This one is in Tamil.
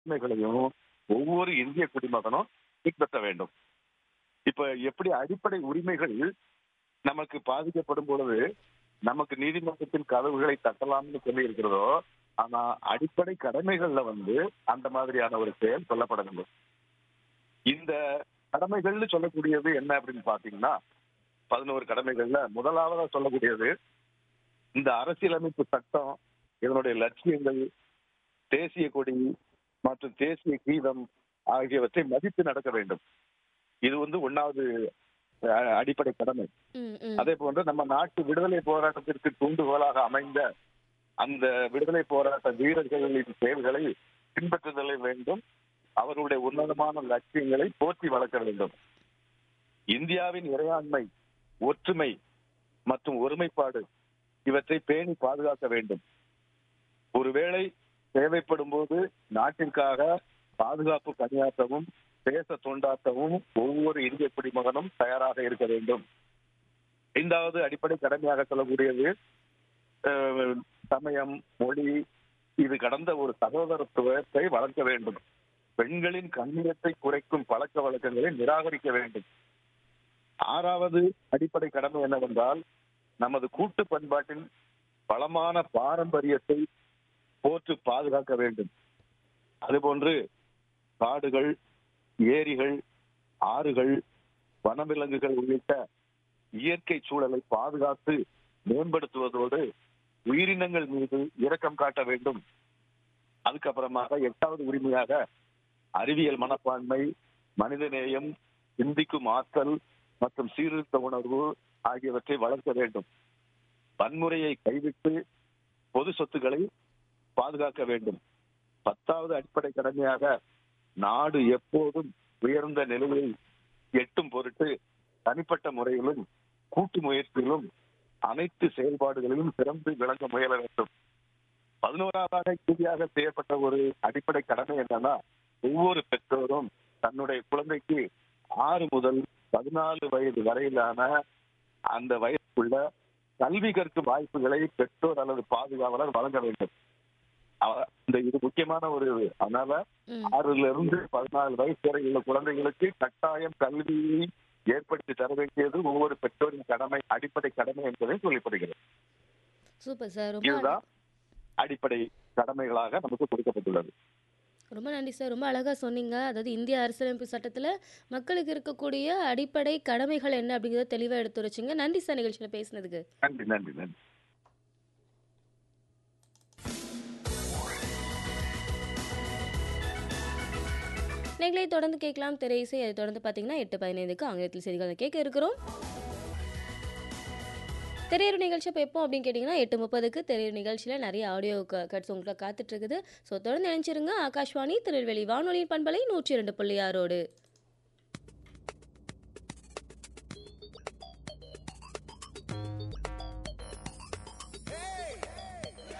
உரிமைகளையும் ஒவ்வொரு இந்திய குடிமகனும் பின்பற்ற வேண்டும் இப்ப எப்படி அடிப்படை உரிமைகள் நமக்கு பாதிக்கப்படும் பொழுது நமக்கு நீதிமன்றத்தின் கதவுகளை தட்டலாம்னு சொல்லி இருக்கிறதோ ஆனா அடிப்படை கடமைகள்ல வந்து அந்த மாதிரியான ஒரு செயல் சொல்லப்படவில்லை இந்த கடமைகள்னு சொல்லக்கூடியது என்ன அப்படின்னு பாத்தீங்கன்னா பதினோரு கடமைகள்ல முதலாவதா சொல்லக்கூடியது இந்த அரசியலமைப்பு சட்டம் இதனுடைய லட்சியங்கள் தேசிய கொடி மற்றும் தேசிய கீதம் ஆகியவற்றை மதித்து நடக்க வேண்டும் இது வந்து ஒன்னாவது அஹ், அடிப்படை கடமை ம், ம். அதே போன்று நம்ம நாட்டு விடுதலை போராட்டத்திற்கு தூண்டுகோலாக அமைந்த அந்த விடுதலை போராட்ட வீரர்களின் செயல்களை பின்பற்றுதலை வேண்டும் அவர்களுடைய உன்னதமான லட்சியங்களை போற்றி வளர்க்க வேண்டும் இந்தியாவின் இறையாண்மை ஒற்றுமை மற்றும் ஒருமைப்பாடு இவற்றை பேணி பாதுகாக்க வேண்டும் ஒருவேளை தேவைப்படும் போது நாட்டிற்காக பாதுகாப்பு பணியாற்றவும் தேச தொண்டாற்றவும் ஒவ்வொரு இந்திய குடிமகனும் தயாராக இருக்க வேண்டும் ஐந்தாவது அடிப்படை கடமையாக சொல்லக்கூடியது அஹ், சமயம் மொழி இது கடந்த ஒரு சகோதரத்துவத்தை வளர்க்க வேண்டும் பெண்களின் கண்ணியத்தை குறைக்கும் பழக்க வழக்கங்களை நிராகரிக்க வேண்டும் ஆறாவது அடிப்படை கடமை என்னவென்றால் நமது கூட்டு பண்பாட்டின் பலமான பாரம்பரியத்தை போற்று பாதுகாக்க வேண்டும் அதுபோன்று காடுகள் ஏரிகள் ஆறுகள் வனவிலங்குகள் உள்ளிட்ட இயற்கை சூழலை பாதுகாத்து மேம்படுத்துவதோடு உயிரினங்கள் மீது இரக்கம் காட்ட வேண்டும் அதுக்கப்புறமாக எட்டாவது உரிமையாக அறிவியல் மனப்பான்மை மனிதநேயம் சிந்திக்கும் ஆற்றல் மற்றும் சீர்திருத்த உணர்வு ஆகியவற்றை வளர்க்க வேண்டும் வன்முறையை கைவிட்டு பொது சொத்துக்களை பாதுகாக்க வேண்டும் பத்தாவது அடிப்படை கடமையாக நாடு எப்போதும் உயர்ந்த நிலையை எட்டும் பொருட்டு தனிப்பட்ட முறையிலும் கூட்டு முயற்சியிலும் அனைத்து செயல்பாடுகளிலும் சிறந்து விளங்க முயல வேண்டும் பதினோராவதாக இறுதியாக செய்யப்பட்ட ஒரு அடிப்படை கடமை என்னன்னா ஒவ்வொரு பெற்றோரும் தன்னுடைய குழந்தைக்கு ஆறு முதல் பதினாலு வயது வரையிலான அந்த வயதுக்குள்ள கல்வி கற்கும் வாய்ப்புகளை பெற்றோர் அல்லது பாதுகாவலர் வழங்க வேண்டும் அவ- இந்த இது முக்கியமான ஒரு அதனால ம். ஆறுல இருந்து பதினாலு வயசு வரை உள்ள குழந்தைகளுக்கு கட்டாயம் கல்வியை ஏற்படுத்தி தர வேண்டியது ஒவ்வொரு பெற்றோரின் கடமை அடிப்படை கடமை என்பதை சொல்லப்படுகிறது சூப்பர் சார் ரொம்ப இதுதான் அடிப்படை கடமைகளாக நமக்கு கொடுக்கப்பட்டுள்ளது ரொம்ப நன்றி சார் ரொம்ப அழகாக சொன்னீங்க அதாவது இந்திய அரசியலமைப்பு சட்டத்தில் மக்களுக்கு இருக்கக்கூடிய அடிப்படை கடமைகள் என்ன அப்படிங்கிறத தெளிவாக எடுத்து வச்சுங்க நன்றி சார் நிகழ்ச்சியில் பேசினதுக்கு நன்றி நன்றி நன்றி நீங்களே தொடர்ந்து கேட்கலாம் திரையிசை அதை தொடர்ந்து பார்த்தீங்கன்னா எட்டு பதினைந்துக்கு ஆங்கிலத்தில் செய்திகளை கேட்க இருக்கிறோம் திரையர் நிகழ்ச்சி இப்போ எப்போ அப்படின்னு கேட்டிங்கன்னா எட்டு முப்பதுக்கு திரையர் நிகழ்ச்சியில் நிறைய ஆடியோ கட்ஸ் உங்களுக்கு காத்துட்டு இருக்குது ஸோ தொடர்ந்து நினைச்சிருங்க ஆகாஷ்வாணி திருநெல்வேலி வானொலியின் பண்பலை நூற்றி இரண்டு புள்ளி ஆறோடு